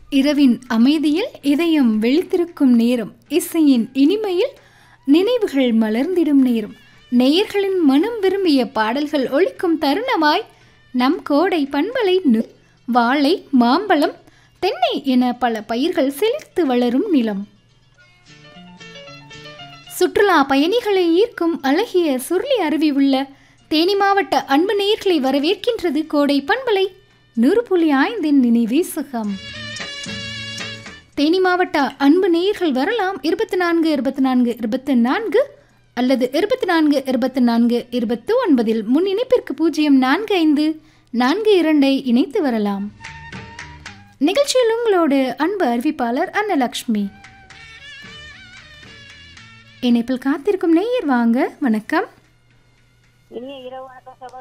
இரவின் அமைதியில் இதயம் வெளித்திருக்கும் நேரம் இசையின் இனிமையில் நினைவுகள் மலர்ந்திடும் நேரம் நேயர்களின் மனம் விரும்பிய பாடல்கள் ஒழிக்கும் தருணமாய் நம் கோடை பண்பலை நு வாழை மாம்பழம் தென்னை என பல பயிர்கள் செழித்து வளரும் நிலம் சுற்றுலா பயணிகளை ஈர்க்கும் அழகிய சுருளி அருவி உள்ள தேனி மாவட்ட அன்பு நேயர்களை வரவேற்கின்றது கோடை பண்பலை நூறு புள்ளி ஐந்தின் நினைவீசகம் தேனி மாவட்ட அன்பு நேயர்கள் வரலாம் இருபத்தி நான்கு இருபத்தி நான்கு இருபத்தி நான்கு அல்லது இருபத்தி நான்கு இருபத்தி நான்கு இருபத்தி ஒன்பதில் முன் இணைப்பிற்கு பூஜ்ஜியம் நான்கு ஐந்து நான்கு இரண்டை இணைத்து வரலாம் நிகழ்ச்சியில் உங்களோடு அன்பு அறிவிப்பாளர் அன்னலக்ஷ்மி இணைப்பில் காத்திருக்கும் நேயர் வாங்க வணக்கம் இனிய இரவு வணக்கம் சகோதரி